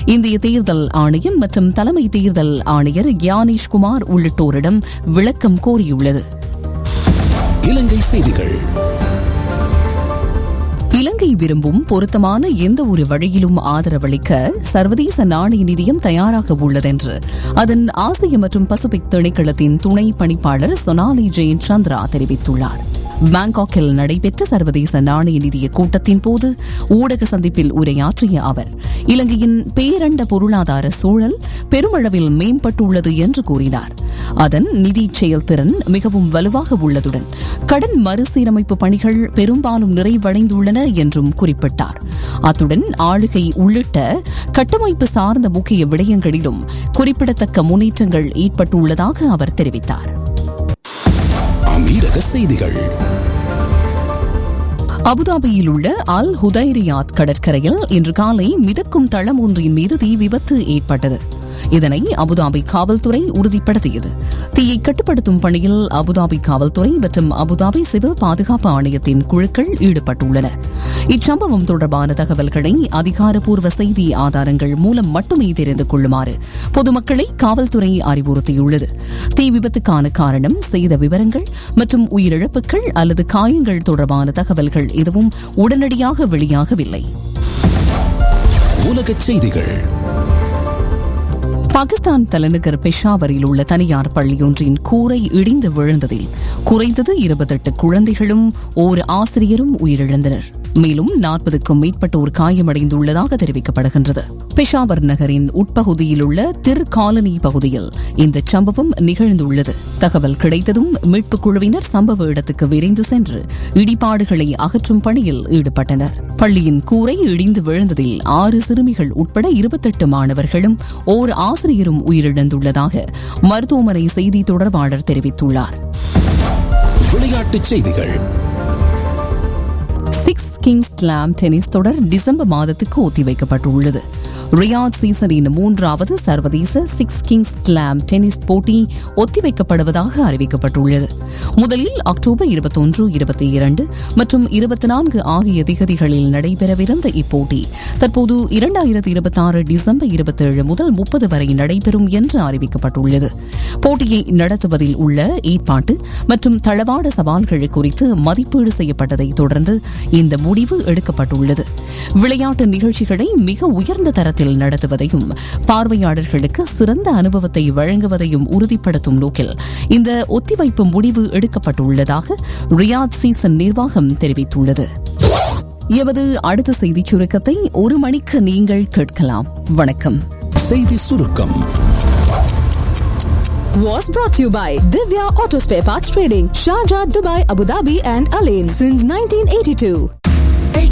இந்திய தேர்தல் ஆணையம் மற்றும் தலைமை தேர்தல் ஆணையர் கியானேஷ் குமார் உள்ளிட்டோரிடம் விளக்கம் கோரியுள்ளது இலங்கை செய்திகள் இலங்கை விரும்பும் பொருத்தமான எந்த ஒரு வழியிலும் ஆதரவளிக்க சர்வதேச நாணய நிதியம் தயாராக உள்ளதென்று அதன் ஆசிய மற்றும் பசிபிக் திணைக்களத்தின் துணை பணிப்பாளர் சொனாலி ஜெயின் சந்திரா தெரிவித்துள்ளார் பாங்காக்கில் நடைபெற்ற சர்வதேச நாணய நிதிய கூட்டத்தின் போது ஊடக சந்திப்பில் உரையாற்றிய அவர் இலங்கையின் பேரண்ட பொருளாதார சூழல் பெருமளவில் மேம்பட்டுள்ளது என்று கூறினார் அதன் நிதி செயல்திறன் மிகவும் வலுவாக உள்ளதுடன் கடன் மறுசீரமைப்பு பணிகள் பெரும்பாலும் நிறைவடைந்துள்ளன என்றும் குறிப்பிட்டார் அத்துடன் ஆளுகை உள்ளிட்ட கட்டமைப்பு சார்ந்த முக்கிய விடயங்களிலும் குறிப்பிடத்தக்க முன்னேற்றங்கள் ஏற்பட்டுள்ளதாக அவர் தெரிவித்தார் அமீரக செய்திகள் அபுதாபியில் உள்ள அல் ஹுதைரியாத் கடற்கரையில் இன்று காலை மிதக்கும் தளம் ஒன்றின் மீது தீ விபத்து ஏற்பட்டது இதனை அபுதாபி காவல்துறை உறுதிப்படுத்தியது தீயை கட்டுப்படுத்தும் பணியில் அபுதாபி காவல்துறை மற்றும் அபுதாபி சிவில் பாதுகாப்பு ஆணையத்தின் குழுக்கள் ஈடுபட்டுள்ளன இச்சம்பவம் தொடர்பான தகவல்களை அதிகாரப்பூர்வ செய்தி ஆதாரங்கள் மூலம் மட்டுமே தெரிந்து கொள்ளுமாறு பொதுமக்களை காவல்துறை அறிவுறுத்தியுள்ளது தீ விபத்துக்கான காரணம் செய்த விவரங்கள் மற்றும் உயிரிழப்புகள் அல்லது காயங்கள் தொடர்பான தகவல்கள் எதுவும் உடனடியாக வெளியாகவில்லை உலக செய்திகள் பாகிஸ்தான் தலைநகர் பெஷாவரில் உள்ள தனியார் பள்ளியொன்றின் கூரை இடிந்து விழுந்ததில் குறைந்தது இருபத்தெட்டு குழந்தைகளும் ஓர் ஆசிரியரும் உயிரிழந்தனர் மேலும் நாற்பதுக்கும் மேற்பட்டோர் காயமடைந்துள்ளதாக தெரிவிக்கப்படுகின்றது பெஷாவர் நகரின் உட்பகுதியில் உள்ள திரு காலனி பகுதியில் இந்த சம்பவம் நிகழ்ந்துள்ளது தகவல் கிடைத்ததும் மீட்புக் குழுவினர் சம்பவ இடத்துக்கு விரைந்து சென்று இடிபாடுகளை அகற்றும் பணியில் ஈடுபட்டனர் பள்ளியின் கூரை இடிந்து விழுந்ததில் ஆறு சிறுமிகள் உட்பட இருபத்தெட்டு மாணவர்களும் ஓர் ஆசிரியரும் உயிரிழந்துள்ளதாக மருத்துவமனை செய்தி தொடர்பாளர் தெரிவித்துள்ளார் விளையாட்டுச் செய்திகள் சிக்ஸ் கிங்ஸ் ஸ்லாம் டென்னிஸ் தொடர் டிசம்பர் மாதத்துக்கு ஒத்திவைக்கப்பட்டுள்ளது ரியாத் சீசனின் மூன்றாவது சர்வதேச சிக்ஸ் கிங்ஸ் ஸ்லாம் டென்னிஸ் போட்டி ஒத்திவைக்கப்படுவதாக அறிவிக்கப்பட்டுள்ளது முதலில் அக்டோபர் இருபத்தொன்று இருபத்தி இரண்டு மற்றும் இருபத்தி நான்கு ஆகிய திகதிகளில் நடைபெறவிருந்த இப்போட்டி தற்போது இரண்டாயிரத்தி இருபத்தி ஆறு டிசம்பர் இருபத்தேழு முதல் முப்பது வரை நடைபெறும் என்று அறிவிக்கப்பட்டுள்ளது போட்டியை நடத்துவதில் உள்ள ஏற்பாட்டு மற்றும் தளவாட சவால்கள் குறித்து மதிப்பீடு செய்யப்பட்டதை தொடர்ந்து இந்த முடிவு எடுக்கப்பட்டுள்ளது விளையாட்டு நிகழ்ச்சிகளை மிக உயர்ந்த தரத்தில் நடத்துவதையும் பார்வையாளர்களுக்கு சிறந்த அனுபவத்தை வழங்குவதையும் உறுதிப்படுத்தும் நோக்கில் இந்த ஒத்திவைப்பு முடிவு எடுக்கப்பட்டுள்ளதாக ரியாத் சீசன் நிர்வாகம் தெரிவித்துள்ளது எமது அடுத்த செய்திச் சுருக்கத்தை ஒரு மணிக்கு நீங்கள் கேட்கலாம் வணக்கம் செய்தி சுருக்கம் was brought to you by Divya Auto Spare Parts Trading, Sharjah, Dubai, Abu Dhabi, and Alain since 1982.